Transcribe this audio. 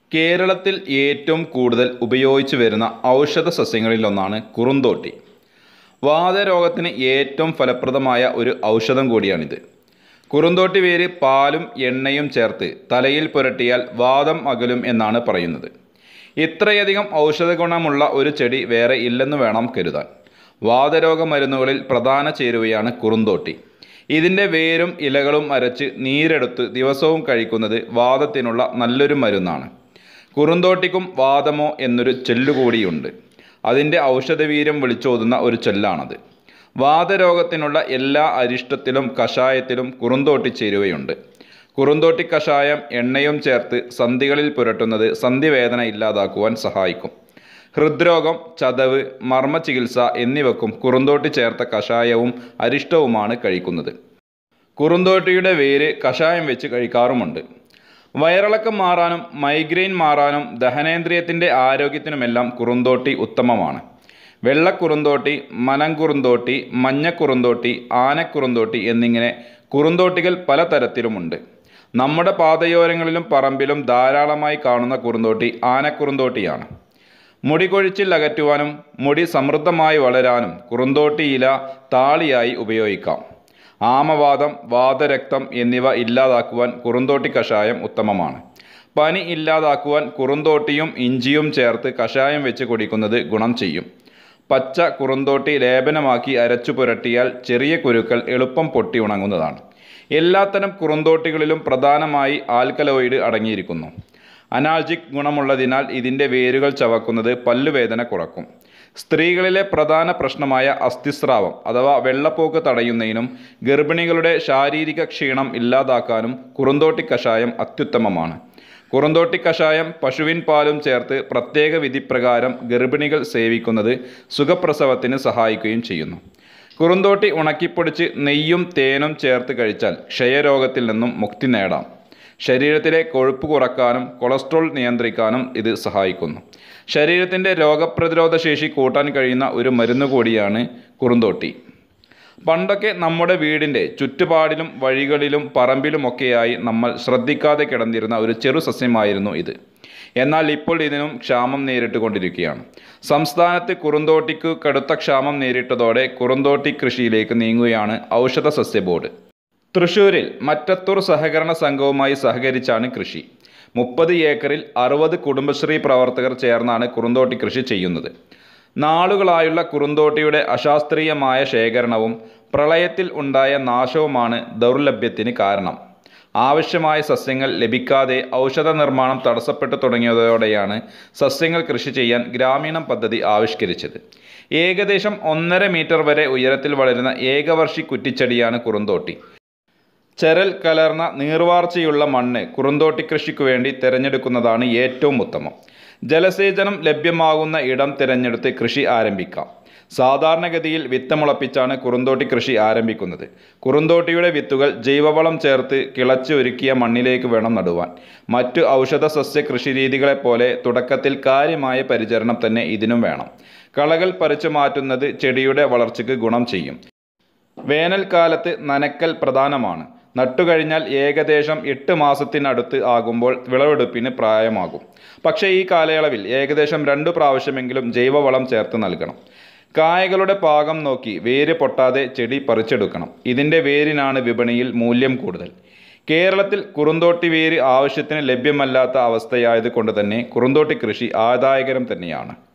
കേരളത്തിൽ ഏറ്റവും കൂടുതൽ ഉപയോഗിച്ചു വരുന്ന ഔഷധ സസ്യങ്ങളിലൊന്നാണ് കുറുന്തോട്ടി വാതരോഗത്തിന് ഏറ്റവും ഫലപ്രദമായ ഒരു ഔഷധം കൂടിയാണിത് കുറുന്തോട്ടി വേര് പാലും എണ്ണയും ചേർത്ത് തലയിൽ പുരട്ടിയാൽ വാദം അകലും എന്നാണ് പറയുന്നത് ഇത്രയധികം ഔഷധ ഗുണമുള്ള ഒരു ചെടി വേറെ ഇല്ലെന്ന് വേണം കരുതാൻ വാതരോഗ മരുന്നുകളിൽ പ്രധാന ചേരുവയാണ് കുറുന്തോട്ടി ഇതിൻ്റെ വേരും ഇലകളും അരച്ച് നീരെടുത്ത് ദിവസവും കഴിക്കുന്നത് വാദത്തിനുള്ള നല്ലൊരു മരുന്നാണ് കുറുന്തോട്ടിക്കും വാദമോ എന്നൊരു ചൊല്ലുകൂടിയുണ്ട് അതിൻ്റെ ഔഷധവീര്യം വിളിച്ചോതുന്ന ഒരു ചൊല്ലാണത് വാതരോഗത്തിനുള്ള എല്ലാ അരിഷ്ടത്തിലും കഷായത്തിലും കുറുന്തോട്ടി ചേരുവയുണ്ട് കുറുന്തോട്ടി കഷായം എണ്ണയും ചേർത്ത് സന്ധികളിൽ പുരട്ടുന്നത് സന്ധിവേദന ഇല്ലാതാക്കുവാൻ സഹായിക്കും ഹൃദ്രോഗം ചതവ് മർമ്മ ചികിത്സ എന്നിവക്കും കുറുന്തോട്ടി ചേർത്ത കഷായവും അരിഷ്ടവുമാണ് കഴിക്കുന്നത് കുറുന്തോട്ടിയുടെ വേര് കഷായം വെച്ച് കഴിക്കാറുമുണ്ട് വയറിളക്കം മാറാനും മൈഗ്രെയിൻ മാറാനും ദഹനേന്ദ്രിയത്തിൻ്റെ ആരോഗ്യത്തിനുമെല്ലാം കുറുന്തോട്ടി ഉത്തമമാണ് വെള്ളക്കുറുന്തോട്ടി മനംകുറുന്തോട്ടി മഞ്ഞക്കുറുന്തോട്ടി ആനക്കുറുന്തോട്ടി എന്നിങ്ങനെ കുറുന്തോട്ടികൾ പലതരത്തിലുമുണ്ട് നമ്മുടെ പാതയോരങ്ങളിലും പറമ്പിലും ധാരാളമായി കാണുന്ന കുറുന്തോട്ടി ആനക്കുറുന്തോട്ടിയാണ് മുടി കൊഴിച്ചിൽ അകറ്റുവാനും മുടി സമൃദ്ധമായി വളരാനും കുറുന്തോട്ടി ഇല താളിയായി ഉപയോഗിക്കാം ആമവാദം വാതരക്തം എന്നിവ ഇല്ലാതാക്കുവാൻ കുറുന്തോട്ടി കഷായം ഉത്തമമാണ് പനി ഇല്ലാതാക്കുവാൻ കുറുന്തോട്ടിയും ഇഞ്ചിയും ചേർത്ത് കഷായം വെച്ച് കുടിക്കുന്നത് ഗുണം ചെയ്യും പച്ച കുറുന്തോട്ടി ലേപനമാക്കി അരച്ചു പുരട്ടിയാൽ ചെറിയ കുരുക്കൾ എളുപ്പം പൊട്ടി ഉണങ്ങുന്നതാണ് എല്ലാത്തരം കുറുന്തോട്ടികളിലും പ്രധാനമായി ആൽക്കലോയിഡ് അടങ്ങിയിരിക്കുന്നു അനാൾജിക് ഗുണമുള്ളതിനാൽ ഇതിൻ്റെ വേരുകൾ ചവക്കുന്നത് പല്ലുവേദന കുറക്കും സ്ത്രീകളിലെ പ്രധാന പ്രശ്നമായ അസ്ഥിസ്രാവം അഥവാ വെള്ളപ്പോക്ക് തടയുന്നതിനും ഗർഭിണികളുടെ ശാരീരിക ക്ഷീണം ഇല്ലാതാക്കാനും കുറുന്തോട്ടി കഷായം അത്യുത്തമമാണ് കുറുന്തോട്ടി കഷായം പശുവിൻ പാലും ചേർത്ത് പ്രത്യേക വിധിപ്രകാരം ഗർഭിണികൾ സേവിക്കുന്നത് സുഖപ്രസവത്തിന് സഹായിക്കുകയും ചെയ്യുന്നു കുറുന്തോട്ടി ഉണക്കിപ്പൊടിച്ച് നെയ്യും തേനും ചേർത്ത് കഴിച്ചാൽ ക്ഷയരോഗത്തിൽ നിന്നും മുക്തി നേടാം ശരീരത്തിലെ കൊഴുപ്പ് കുറക്കാനും കൊളസ്ട്രോൾ നിയന്ത്രിക്കാനും ഇത് സഹായിക്കുന്നു ശരീരത്തിൻ്റെ രോഗപ്രതിരോധ ശേഷി കൂട്ടാൻ കഴിയുന്ന ഒരു മരുന്ന് കൂടിയാണ് കുറുന്തോട്ടി പണ്ടൊക്കെ നമ്മുടെ വീടിൻ്റെ ചുറ്റുപാടിലും വഴികളിലും പറമ്പിലുമൊക്കെയായി നമ്മൾ ശ്രദ്ധിക്കാതെ കിടന്നിരുന്ന ഒരു ചെറു സസ്യമായിരുന്നു ഇത് എന്നാൽ ഇപ്പോൾ ഇതിനും ക്ഷാമം നേരിട്ട് കൊണ്ടിരിക്കുകയാണ് സംസ്ഥാനത്ത് കുറുന്തോട്ടിക്ക് കടുത്ത ക്ഷാമം നേരിട്ടതോടെ കുറുന്തോട്ടി കൃഷിയിലേക്ക് നീങ്ങുകയാണ് ഔഷധ സസ്യ ബോർഡ് തൃശൂരിൽ മറ്റത്തൂർ സഹകരണ സംഘവുമായി സഹകരിച്ചാണ് കൃഷി മുപ്പത് ഏക്കറിൽ അറുപത് കുടുംബശ്രീ പ്രവർത്തകർ ചേർന്നാണ് കുറുന്തോട്ടി കൃഷി ചെയ്യുന്നത് നാളുകളായുള്ള കുറുന്തോട്ടിയുടെ അശാസ്ത്രീയമായ ശേഖരണവും പ്രളയത്തിൽ ഉണ്ടായ നാശവുമാണ് ദൗർലഭ്യത്തിന് കാരണം ആവശ്യമായ സസ്യങ്ങൾ ലഭിക്കാതെ ഔഷധ നിർമ്മാണം തടസ്സപ്പെട്ടു തുടങ്ങിയതോടെയാണ് സസ്യങ്ങൾ കൃഷി ചെയ്യാൻ ഗ്രാമീണം പദ്ധതി ആവിഷ്കരിച്ചത് ഏകദേശം ഒന്നര മീറ്റർ വരെ ഉയരത്തിൽ വളരുന്ന ഏകവർഷി കുറ്റിച്ചെടിയാണ് കുറുന്തോട്ടി ചരൽ കലർന്ന നീർവാർച്ചയുള്ള മണ്ണ് കുറുന്തോട്ടി കൃഷിക്ക് വേണ്ടി തിരഞ്ഞെടുക്കുന്നതാണ് ഏറ്റവും ഉത്തമം ജലസേചനം ലഭ്യമാകുന്ന ഇടം തിരഞ്ഞെടുത്ത് കൃഷി ആരംഭിക്കാം സാധാരണഗതിയിൽ വിത്ത് മുളപ്പിച്ചാണ് കുറുന്തോട്ടി കൃഷി ആരംഭിക്കുന്നത് കുറുന്തോട്ടിയുടെ വിത്തുകൾ ജൈവവളം ചേർത്ത് കിളച്ച് ഒരുക്കിയ മണ്ണിലേക്ക് വേണം നടുവാൻ മറ്റു ഔഷധ സസ്യ കൃഷിരീതികളെപ്പോലെ തുടക്കത്തിൽ കാര്യമായ പരിചരണം തന്നെ ഇതിനും വേണം കളകൾ പറിച്ചു മാറ്റുന്നത് ചെടിയുടെ വളർച്ചയ്ക്ക് ഗുണം ചെയ്യും വേനൽക്കാലത്ത് നനക്കൽ പ്രധാനമാണ് നട്ടുകഴിഞ്ഞാൽ ഏകദേശം എട്ട് മാസത്തിനടുത്ത് ആകുമ്പോൾ വിളവെടുപ്പിന് പ്രായമാകും പക്ഷേ ഈ കാലയളവിൽ ഏകദേശം രണ്ടു പ്രാവശ്യമെങ്കിലും ജൈവവളം ചേർത്ത് നൽകണം കായകളുടെ പാകം നോക്കി വേര് പൊട്ടാതെ ചെടി പറിച്ചെടുക്കണം ഇതിൻ്റെ വേരിനാണ് വിപണിയിൽ മൂല്യം കൂടുതൽ കേരളത്തിൽ കുറുന്തോട്ടി വേര് ആവശ്യത്തിന് ലഭ്യമല്ലാത്ത അവസ്ഥയായത് കൊണ്ട് തന്നെ കുറുന്തോട്ടി കൃഷി ആദായകരം തന്നെയാണ്